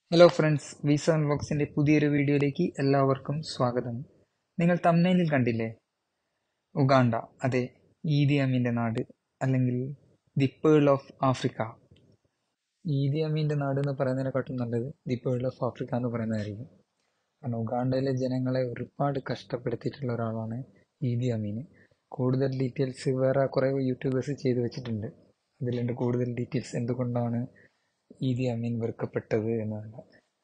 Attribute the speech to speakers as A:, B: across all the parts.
A: hello friends visa അൺബോക്സിന്റെ പുതിയൊരു വീഡിയോയിലേക്ക് എല്ലാവർക്കും സ്വാഗതം നിങ്ങൾ തമ്മനയിൽ കണ്ടില്ലേ ഉഗാണ്ട അതെ ഈദി അമീന്റെ നാട് അല്ലെങ്കിൽ the pearl of Africa Idi അമീന്റെ നാട് എന്ന് പറയുന്നതിനെക്കാട്ടും നല്ലത് ദി പേൾ ഓഫ് ആഫ്രിക്ക എന്ന് പറയുന്നതായിരിക്കും കാരണം ഉഗാണ്ടയിലെ ജനങ്ങളെ ഒരുപാട് കഷ്ടപ്പെടുത്തിയിട്ടുള്ള ഒരാളാണ് ഈദി അമീൻ കൂടുതൽ ഡീറ്റെയിൽസ് വേറെ കുറേ യൂട്യൂബേഴ്സ് ചെയ്തു വെച്ചിട്ടുണ്ട് അതിലുണ്ട് കൂടുതൽ ഡീറ്റെയിൽസ് എന്തുകൊണ്ടാണ് ഈദി അമീൻ വെറുക്കപ്പെട്ടത് എന്നാണ്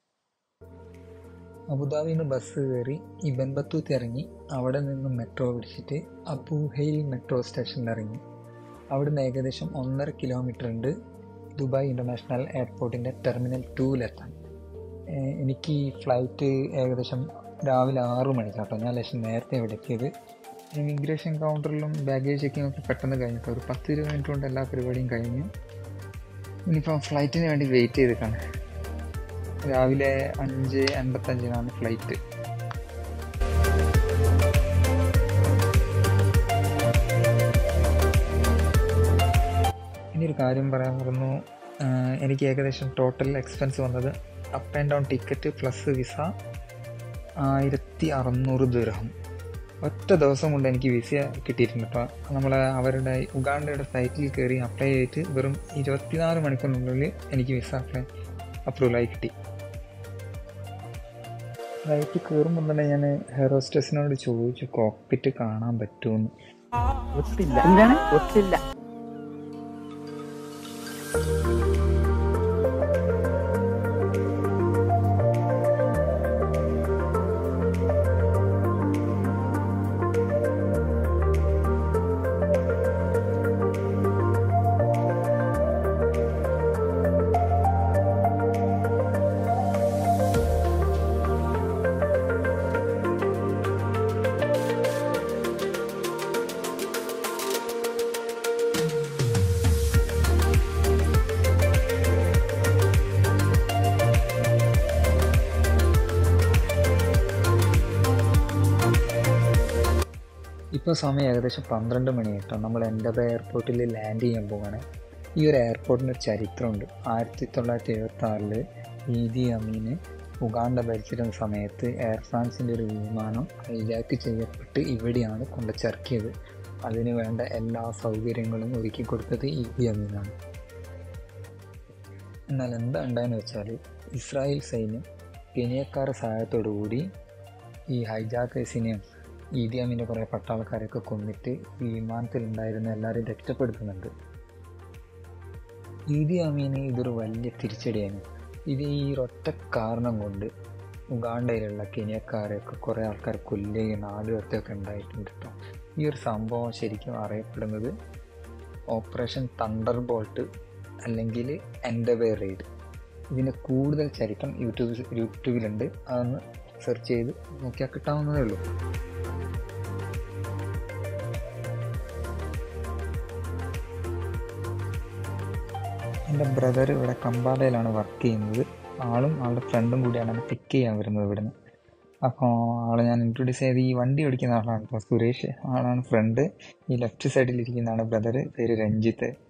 A: അബുദാബിയിൽ നിന്ന് ബസ് കയറി ഇബൻ ബത്തൂത്ത് ഇറങ്ങി അവിടെ നിന്ന് മെട്രോ പിടിച്ചിട്ട് അബുഹെയിൽ മെട്രോ സ്റ്റേഷനിൽ ഇറങ്ങി അവിടുന്ന് ഏകദേശം ഒന്നര കിലോമീറ്റർ ഉണ്ട് ദുബായ് ഇൻ്റർനാഷണൽ എയർപോർട്ടിൻ്റെ ടെർമിനൽ ടൂവിലെത്താൻ എനിക്ക് ഈ ഫ്ലൈറ്റ് ഏകദേശം രാവിലെ ആറു മണിക്കാട്ടോ ഞാൻ ലക്ഷം നേരത്തെ ഇവിടെ എത്തിയത് ഇമിഗ്രേഷൻ കൗണ്ടറിലും ബാഗേജ് ചെക്കിംഗ് ഒക്കെ പെട്ടെന്ന് കഴിഞ്ഞിട്ട് ഒരു പത്ത് ഇരുപത് മിനിറ്റ് കൊണ്ട് എല്ലാ പരിപാടിയും കഴിഞ്ഞു ഇനിയിപ്പം ഫ്ലൈറ്റിന് വേണ്ടി വെയിറ്റ് ചെയ്തിട്ടാണ് രാവിലെ അഞ്ച് അൻപത്തഞ്ചിനാണ് ഫ്ലൈറ്റ് ഇനി ഒരു കാര്യം പറയാൻ മറന്നു എനിക്ക് ഏകദേശം ടോട്ടൽ എക്സ്പെൻസ് വന്നത് up and down ticket plus visa ആയിരത്തി അറുന്നൂറ് ദൂരം ഒറ്റ ദിവസം കൊണ്ട് എനിക്ക് വിസ കിട്ടിയിട്ടുണ്ട് അപ്പോൾ നമ്മൾ അവരുടെ ഉഗാണ്ടയുടെ സൈറ്റിൽ കയറി അപ്ലൈ ചെയ്തിട്ട് വെറും ഇരുപത്തിനാല് മണിക്കൂറിനുള്ളിൽ എനിക്ക് വിസ അപ്ലൈ അപ്രൂവലായി കിട്ടി ഫ്ലൈറ്റ് കയറുമ്പോൾ തന്നെ ഞാൻ ഹെയർ ഹോസ്റ്റസിനോട് ചോദിച്ചു കോക്പിറ്റ് കാണാൻ പറ്റുമെന്ന്
B: ഒത്തില്ല എന്താണ് ഒത്തില്ല
A: ഇപ്പോൾ സമയം ഏകദേശം പന്ത്രണ്ട് മണിയായിട്ടോ നമ്മൾ എൻ്റബ എയർപോർട്ടിൽ ലാൻഡ് ചെയ്യാൻ പോവാണ് ഈ ഒരു എയർപോർട്ടിന് ഒരു ചരിത്രമുണ്ട് ആയിരത്തി തൊള്ളായിരത്തി എഴുപത്തി ആറിൽ ഈദി അമീന് ഉഗാണ്ട ഭരിച്ചിരുന്ന സമയത്ത് എയർ ഫ്രാൻസിൻ്റെ ഒരു വിമാനം ഹൈജാക്ക് ചെയ്യപ്പെട്ട് ഇവിടെയാണ് കൊണ്ടുചേർക്കിയത് അതിന് വേണ്ട എല്ലാ സൗകര്യങ്ങളും ഒരുക്കി കൊടുത്തത് ഈദി അമീനാണ് എന്നാൽ എന്താ ഉണ്ടായെന്ന് വെച്ചാൽ ഇസ്രായേൽ സൈന്യം കെനിയക്കാരുടെ സഹായത്തോടു കൂടി ഈ ഹൈജാക്കേഴ്സിനെയും ഈദി അമീൻ്റെ കുറേ പട്ടാളക്കാരെയൊക്കെ കൊന്നിട്ട് ഈ വിമാനത്തിലുണ്ടായിരുന്ന എല്ലാവരെയും രക്ഷപ്പെടുത്തുന്നുണ്ട് ഈദി അമീന് ഇതൊരു വലിയ തിരിച്ചടിയാണ് ഇത് ഈ ഒറ്റ കാരണം കൊണ്ട് ഉഗാണ്ടയിലുള്ള കെനിയക്കാരെയൊക്കെ കുറേ ആൾക്കാർ കൊല്ലുകയും നാടുകടത്തൊക്കെ ഉണ്ടായിട്ടുണ്ട് കേട്ടോ ഈ ഒരു സംഭവം ശരിക്കും അറിയപ്പെടുന്നത് ഓപ്പറേഷൻ തണ്ടർ ബോൾട്ട് അല്ലെങ്കിൽ എൻഡവേ റെയ്ഡ് ഇതിൻ്റെ കൂടുതൽ ചരിത്രം യൂട്യൂബ് യൂട്യൂബിലുണ്ട് അതൊന്ന് സെർച്ച് ചെയ്ത് നോക്കിയാൽ കിട്ടാവുന്നതേ ഉള്ളൂ എൻ്റെ ബ്രദർ ഇവിടെ കമ്പാലയിലാണ് വർക്ക് ചെയ്യുന്നത് ആളും ആളുടെ ഫ്രണ്ടും കൂടിയാണ് എന്നെ പിക്ക് ചെയ്യാൻ വരുന്നത് ഇവിടുന്ന് അപ്പോൾ ആളെ ഞാൻ ഇൻട്രൊഡ്യൂസ് ചെയ്ത് ഈ വണ്ടി ഓടിക്കുന്ന ആളാണ് ഇപ്പോൾ സുരേഷ് ആളാണ് ഫ്രണ്ട് ഈ ലെഫ്റ്റ് സൈഡിൽ ഇരിക്കുന്നതാണ് ബ്രദർ പേര് രഞ്ജിത്ത്